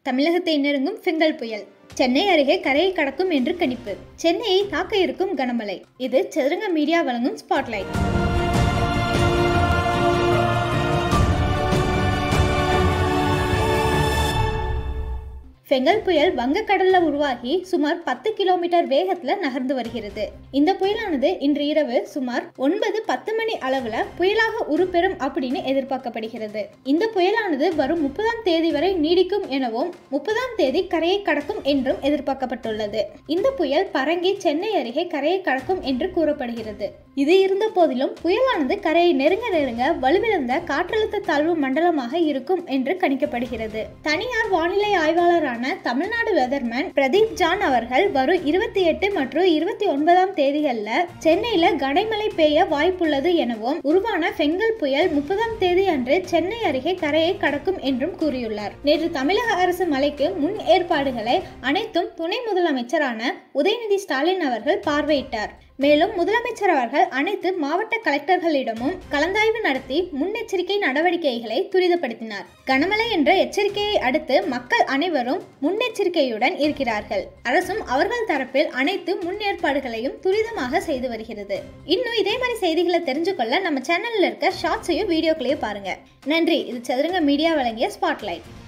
தமிழகத்தை நெருங்கும் ஃபிங்கல் புயல் சென்னை அருகே கரையை கடக்கும் என்று கணிப்பு சென்னையை தாக்க இருக்கும் கனமழை இது சதுரங்க மீடியா வழங்கும் ஸ்பாட்லைட் ஃபெங்கல் புயல் வங்கக்கடல்ல உருவாகி சுமார் பத்து கிலோமீட்டர் வேகத்துல நகர்ந்து வருகிறது இந்த புயலானது இன்று இரவு சுமார் ஒன்பது பத்து மணி அளவுல புயலாக உருப்பெறும் அப்படின்னு எதிர்பார்க்கப்படுகிறது இந்த புயலானது வரும் முப்பதாம் தேதி வரை நீடிக்கும் எனவும் முப்பதாம் தேதி கரையை கடக்கும் என்றும் எதிர்பார்க்கப்பட்டுள்ளது இந்த புயல் பரங்கி சென்னை அருகே கரையை கடக்கும் என்று கூறப்படுகிறது இது இருந்த போதிலும் புயலானது கரையை நெருங்க நெருங்க வலுவிழந்த காற்றழுத்த தாழ்வு மண்டலமாக இருக்கும் என்று கணிக்கப்படுகிறது தனியார் வானிலை ஆய்வாளரான தமிழ்நாடு வெதர்மேன் பிரதீப் ஜான் அவர்கள் வரும் இருபத்தி எட்டு மற்றும் இருபத்தி ஒன்பதாம் தேதிகள்ல சென்னையில கனமழை பெய்ய வாய்ப்புள்ளது எனவும் உருவான ஃபெங்கல் புயல் முப்பதாம் தேதி அன்று சென்னை அருகே கரையை கடக்கும் என்றும் கூறியுள்ளார் நேற்று தமிழக அரசு மழைக்கு முன் ஏற்பாடுகளை அனைத்தும் துணை முதலமைச்சரான உதயநிதி ஸ்டாலின் அவர்கள் பார்வையிட்டார் மேலும் முதலமைச்சர் அவர்கள் அனைத்து மாவட்ட கலெக்டர்களிடமும் கலந்தாய்வு நடத்தி முன்னெச்சரிக்கை நடவடிக்கைகளை துரிதப்படுத்தினார் கனமழை என்ற எச்சரிக்கையை அடுத்து மக்கள் அனைவரும் முன்னெச்சரிக்கையுடன் இருக்கிறார்கள் அரசும் அவர்கள் தரப்பில் அனைத்து முன்னேற்பாடுகளையும் துரிதமாக செய்து வருகிறது இன்னும் இதே மாதிரி செய்திகளை தெரிஞ்சுக்கொள்ள நம்ம சேனல்ல இருக்க ஷார்ட்ஸையும் வீடியோக்களையும் பாருங்க நன்றி இது சதுரங்க மீடியா வழங்கிய ஸ்பாட்லைட்